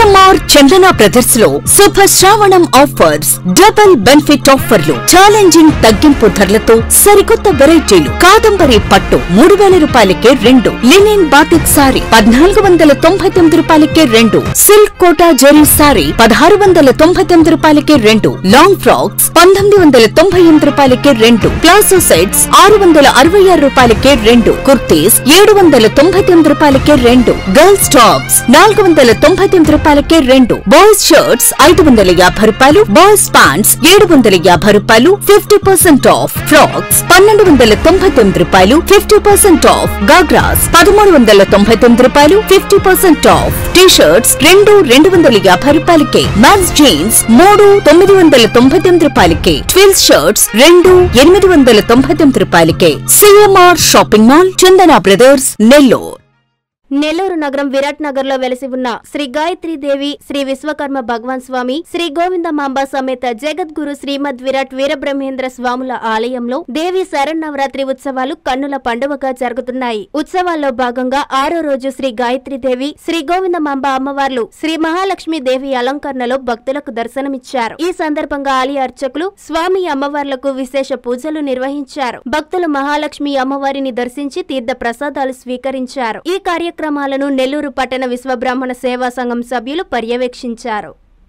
CMR చందన brothers లో Shubha Shravanam offers double benefit ఆఫర్లు challenging తగ్గింపు ధరలతో సరికొత్త వెరైటీలు కాదంబరి పట్టు మూడు వేల రూపాయలకే రెండు లినిన్ బాటిక్ సారీ పద్నాలుగు వందల తొంభై తొమ్మిది రూపాయలకే రెండు సిల్క్ కోటా జెరీ సారీ పదహారు వందల తొంభై తొమ్మిది రూపాయలకే రెండు లాంగ్ ఫ్రాక్స్ పంతొమ్మిది వందల తొంభై ఎనిమిది రూపాయలకే రెండు ప్లాసో సెట్స్ ఆరు వందల అరవై ఆరు రూపాయలకే రెండు కుర్తీస్ ఏడు వందల తొంభై తొమ్మిది రూపాయలకే రెండు గర్ల్స్ టాప్స్ నాలుగు వందల తొంభై తొమ్మిది రూపాయలకే రెండు బాయ్స్ షర్ట్స్ ఐదు వందల యాభై రూపాయలు బాయ్స్ ప్యాంట్స్ ఏడు వందల యాభై రూపాయలు ఫిఫ్టీ పర్సెంట్ ఆఫ్ ఫ్రాక్స్ పన్నెండు వందల తొంభై తొమ్మిది రూపాయలు ఫిఫ్టీ పర్సెంట్ ఆఫ్ గాగ్రాస్ పదమూడు వందల తొంభై తొమ్మిది రూపాయలు fifty percent off T shirts రెండు రెండు వందల యాభై రూపాయలకే మ్యాన్స్ జీన్స్ మూడు తొమ్మిది వందల తొంభై తొమ్మిది రూపాయలకే ట్విల్స్ షర్ట్స్ రెండు ఎనిమిది వందల తొంభై తొమ్మిది రూపాయలకే CMR shopping mall Chandana brothers Nellore Nellore నగరం విరాట్ నగర్ లో వెలసి ఉన్న శ్రీ గాయత్రి దేవి శ్రీ విశ్వకర్మ భగవాన్ స్వామి శ్రీ గోవిందమాంబ సమేత జగద్గురు శ్రీమద్ విరాట్ వీరబ్రహ్మేంద్ర స్వాముల ఆలయంలో దేవి శరన్నవరాత్రి ఉత్సవాలు కన్నుల పండుగగా జరుగుతున్నాయి ఉత్సవాల్లో భాగంగా ఆరో రోజు శ్రీ గాయత్రి దేవి శ్రీ గోవిందమాంబ అమ్మవార్లు శ్రీ మహాలక్ష్మి దేవి అలంకరణలో భక్తులకు దర్శనమిచ్చారు ఈ సందర్భంగా ఆలయ అర్చకులు స్వామి అమ్మవార్లకు విశేష పూజలు నిర్వహించారు భక్తులు మహాలక్ష్మి అమ్మవారిని దర్శించి తీర్థ ప్రసాదాలు స్వీకరించారు ఈ కార్యక్రమాలను నెల్లూరు పట్టణ విశ్వబ్రాహ్మణ సేవా సంఘం సభ్యులు పర్యవేక్షించారు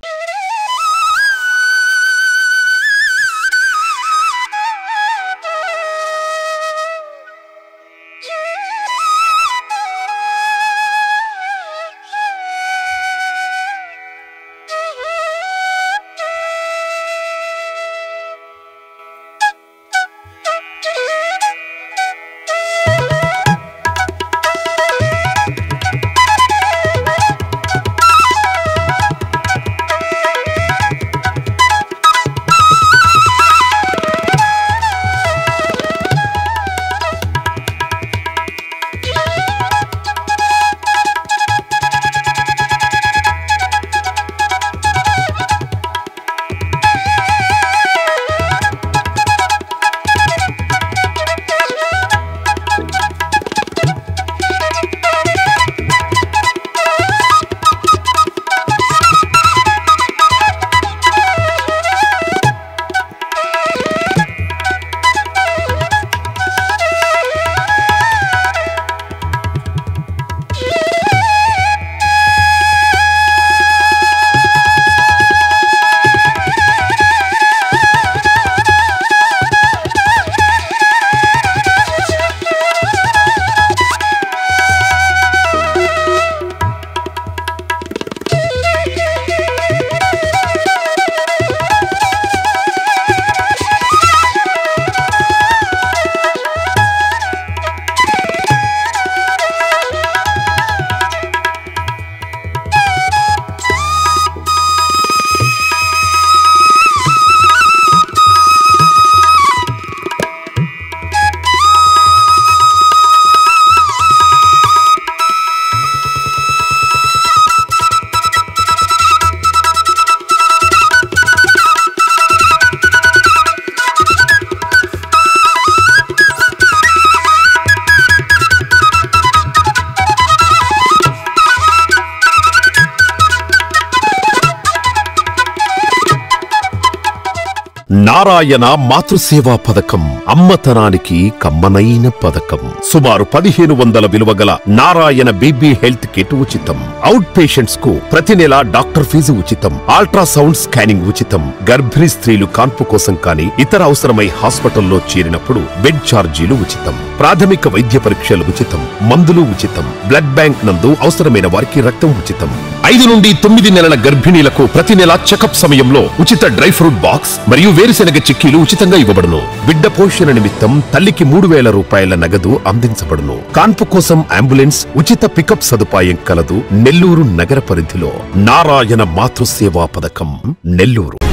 నారాయణ మాతృసేవా పథకం అమ్మతనానికి కమ్మనైన పథకం సుమారు పదిహేను వందల విలువ గల నారాయణ బీబీ హెల్త్ కిట్ ఉచితం అవుట్ పేషెంట్స్ కు ప్రతి నెల డాక్టర్ ఫీజు ఉచితం అల్ట్రాసౌండ్ స్కానింగ్ ఉచితం గర్భిణీ స్త్రీలు కాన్పు కోసం కానీ ఇతర అవసరమై హాస్పిటల్లో చేరినప్పుడు బెడ్ ఛార్జీలు ఉచితం ప్రాథమిక వైద్య పరీక్షలు ఉచితం మందులు ఉచితం బ్లడ్ బ్యాంక్ నందు అవసరమైన వారికి రక్తం ఉచితం ఐదు నుండి తొమ్మిది నెలల గర్భిణీలకు ప్రతి నెల చెకప్ సమయంలో ఉచిత డ్రై ఫ్రూట్ బాక్స్ మరియు వేరుశెనగ చిక్కీలు ఉచితంగా ఇవ్వబడును బిడ్డ పోషణ నిమిత్తం తల్లికి మూడు వేల రూపాయల నగదు అందించబడును కాన్పు కోసం అంబులెన్స్ ఉచిత పికప్ సదుపాయం కలదు నెల్లూరు నగర పరిధిలో నారాయణ మాతృసేవా పథకం నెల్లూరు